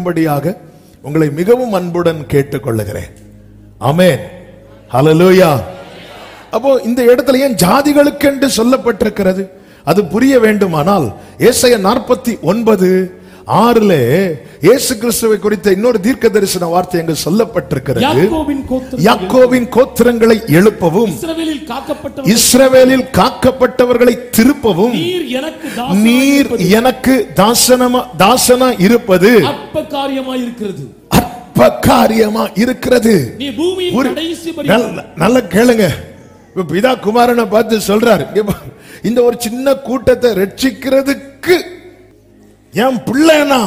வாசிக்கும்படியாக உங்களை மிகவும் அன்புடன் கேட்டுக்கொள்ளுகிறேன் ஆமென் ஹalleluya அப்போ இந்த இடத்துல ஏன் ஜாதிகளுக்கென்று சொல்லப்பட்டிருக்கிறது அது புரிய வேண்டுமானால் ஏசாயா நாற்பத்தி ஒன்பது ஆறுல இயேசு கிறிஸ்துவை குறித்த இன்னொரு தீர்க்க தரிசன வார்த்தை அங்கு சொல்லப்பட்டிருக்கிறது யாக்கோபின் கோத்திரம் யாக்கோவின் கோத்திரங்களை எழுப்பவும் இஸ்ரவேலில் காக்கப்பட்ட இஸ்ரவேலில் காக்கப்பட்டவர்களை திருப்பவும் நீர் எனக்கு நீர் தாசனாயிருப்பது எனக்கு தாசனமா தாசனா இருப்பது அற்ப காரியமாய் இருக்கிறது அற்ப காரியமா இருக்கிறது நீ பூமியின் ஒரு- கடைசி நல்ல- நல்லா கேளுங்க இப்ப பிதா குமாரனை பார்த்து சொல்றாரு இங்க பாரு, இந்த ஒரு சின்ன கூட்டத்தை ரட்சிக்கிறதுக்கு என் பிள்ளைனா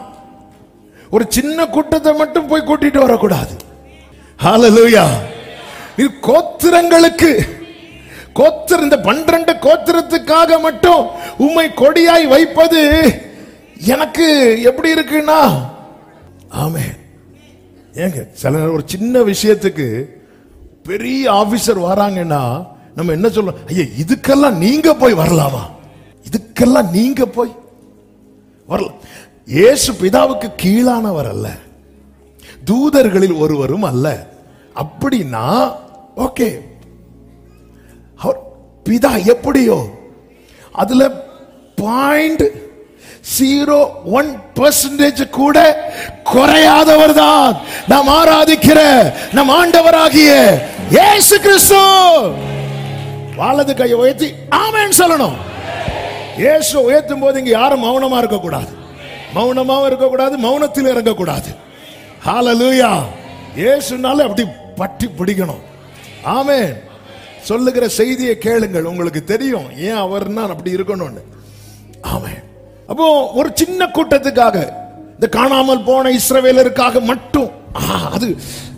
ஒரு சின்ன கூட்டத்தை மட்டும் போய் கூட்டிட்டு வரக்கூடாது ஹalleluya இது கோத்திரங்களுக்கு கோத்திர இந்த பன்னிரண்டு கோத்திரத்துக்காக மட்டும் உம்மை கொடியாய் வைப்பது எனக்கு எப்படி இருக்குன்னா ஆமே ஏங்க சில நேரம் ஒரு சின்ன விஷயத்துக்கு பெரிய ஆபீசர் வராங்கன்னா நம்ம என்ன சொல்றோம் ஐயா இதுக்கெல்லாம் நீங்க போய் வரலாமா இதுக்கெல்லாம் நீங்க போய் வரலாம் இயேசு பிதாவுக்கு கீழானவர் அல்ல தூதர்களில் ஒருவரும் அல்ல அப்படின்னா ஓகே அவர் பிதா எப்படியோ அதுல பாயிண்ட் ஜீரோ ஒன் பர்சன்டேஜ் கூட குறையாதவர் தான் நாம் ஆராதிக்கிற நம் ஆண்டவராகிய இயேசு கிறிஸ்து வலது கையை உயர்த்தி ஆமென் சொல்லணும் இயேசு உயர்த்தும் போது இங்க யாரும் மௌனமா இருக்க கூடாது மௌனமாவும் இருக்க கூடாது மௌனத்தில் இறங்க கூடாது ஹalleluya இயேசுனால அப்படி பட்டி பிடிக்கணும் ஆமென் சொல்லுகிற செய்தியை கேளுங்கள் உங்களுக்கு தெரியும் ஏன் அவர்னா அப்படி இருக்கணும்னு ஆமென் அப்போ ஒரு சின்ன கூட்டத்துக்காக இந்த காணாமல் போன இஸ்ரவேலருக்காக மட்டும் ஆ, அது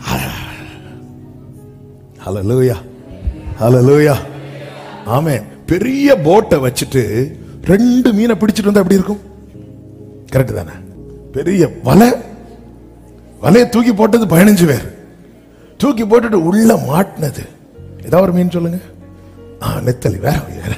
ஹalleluya ஹalleluya ஆமென் பெரிய போட்டை வச்சுட்டு ரெண்டு மீனை பிடிச்சிட்டு வந்தா எப்படி இருக்கும் கரெக்ட் தானே பெரிய வலை வலையை தூக்கி போட்டது பதினஞ்சு பேர் தூக்கி போட்டுட்டு உள்ள மாட்டினது ஏதாவது ஒரு மீன் சொல்லுங்க ஆ நெத்தலி வேற வேற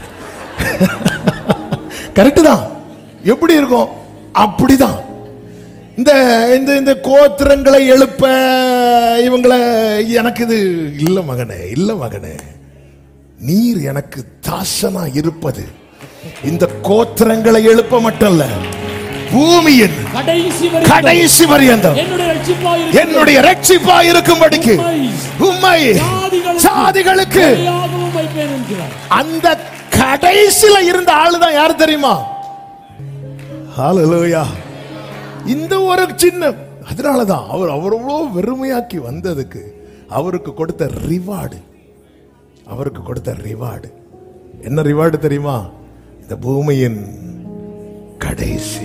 கரெக்ட் தான் எப்படி இருக்கும் அப்படிதான் இந்த இந்த இந்த கோத்திரங்களை எழுப்ப இவங்களை எனக்கு இது இல்ல மகனே இல்ல மகனே நீர் எனக்கு தாசனா இருப்பது இந்த கோத்திரங்களை எழுப்ப மட்டும் இல்ல பூமியின் கடைசி வரை கடைசி பரியந்தம் என்னுடைய ரட்சிப்பாய் என்னுடைய ரட்சிப்பா இருக்கும்படிக்கு உம்மை சாதிகளுக்கு யாகவும் வைப்பேன் என்கிறார் அந்த கடைசில இருந்த ஆளுதான் யார் தெரியுமா ஹalleluya இந்த ஒரு சின்ன அதனாலதான் அவர் அவர் அவ்வளோ வெறுமையாக்கி வந்ததுக்கு அவருக்கு கொடுத்த ரிவார்டு அவருக்கு கொடுத்த ரிவார்டு என்ன ரிவார்டு தெரியுமா இந்த பூமியின் கடைசி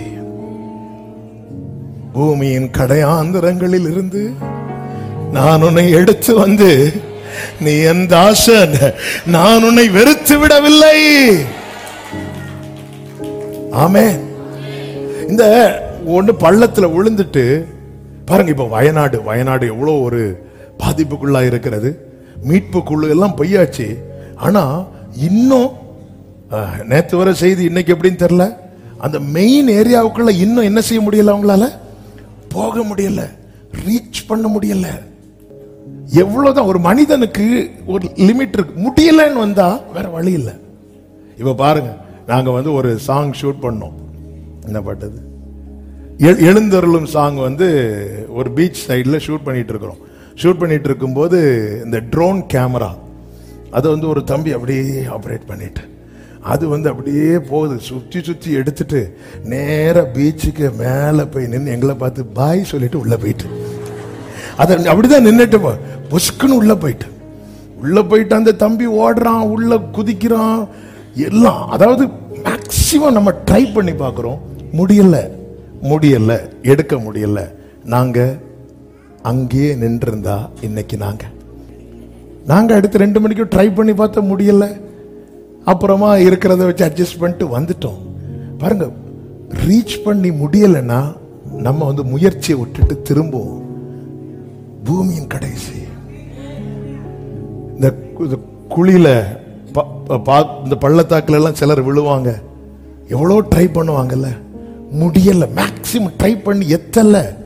பூமியின் கடையாந்திரங்களில் இருந்து நான் உன்னை எடுத்து வந்து நீ என் தாசன் நான் உன்னை வெறுத்து விடவில்லை ஆமென் இந்த ஒண்ணு பள்ளத்துல விழுந்துட்டு பாருங்க இப்ப வயநாடு வயநாடு எவ்வளவு ஒரு பாதிப்புக்குள்ளா இருக்கிறது மீட்பு குழு எல்லாம் பொய்யாச்சு ஆனா இன்னும் அஹ், நேத்து வர செய்தி இன்னைக்கு எப்படின்னு தெரியல அந்த மெயின் ஏரியாவுக்குள்ள இன்னும் என்ன செய்ய முடியல அவங்களால போக முடியல ரீச் பண்ண முடியல எவ்வளவுதான் ஒரு மனிதனுக்கு ஒரு லிமிட் இருக்கு முடியலன்னு வந்தா வேற வழி இல்லை இப்ப பாருங்க நாங்க வந்து ஒரு சாங் ஷூட் பண்ணோம் என்ன பாட்டது எ- எழுந்தருளும் சாங் வந்து ஒரு பீச் சைடில் ஷூட் பண்ணிட்டு இருக்கிறோம் ஷூட் பண்ணிட்டு இருக்கும்போது இந்த ட்ரோன் கேமரா அதை வந்து ஒரு தம்பி அப்படியே ஆப்ரேட் பண்ணிட்டு அது வந்து அப்படியே போகுது சுற்றி சுற்றி எடுத்துட்டு நேரா பீச்சுக்கு மேலே போய் நின்று எங்களை பார்த்து பாய் சொல்லிட்டு உள்ள போயிட்டு அதை அப்படிதான் நின்னுட்டு போ- பொசுக்குன்னு உள்ள போயிட்டு உள்ள போயிட்டு அந்த தம்பி ஓடுறான் உள்ள குதிக்கிறான் எல்லாம் அதாவது மேக்சிமம் நம்ம ட்ரை பண்ணி பார்க்கிறோம் முடியல முடியல எடுக்க முடியல நாங்க அங்கேயே நின்றிருந்தா இன்னைக்கு நாங்க நாங்க அடுத்து ரெண்டு மணிக்கு ட்ரை பண்ணி பார்த்தா முடியல அப்புறமா இருக்கிறத வச்சு அட்ஜஸ்ட் பண்ணிட்டு வந்துட்டோம் பாருங்க ரீச் பண்ணி முடியலைன்னா நம்ம வந்து முயற்சியை விட்டுட்டு திரும்புவோம் பூமியின் கடைசி இந்த கு- இந்த குழியில ப- ப- பா- இந்த பள்ளத்தாக்குல எல்லாம் சிலர் விழுவாங்க எவ்வளோ ட்ரை பண்ணுவாங்கல்ல முடியல மேக்சிமம் ட்ரை பண்ணி எத்தல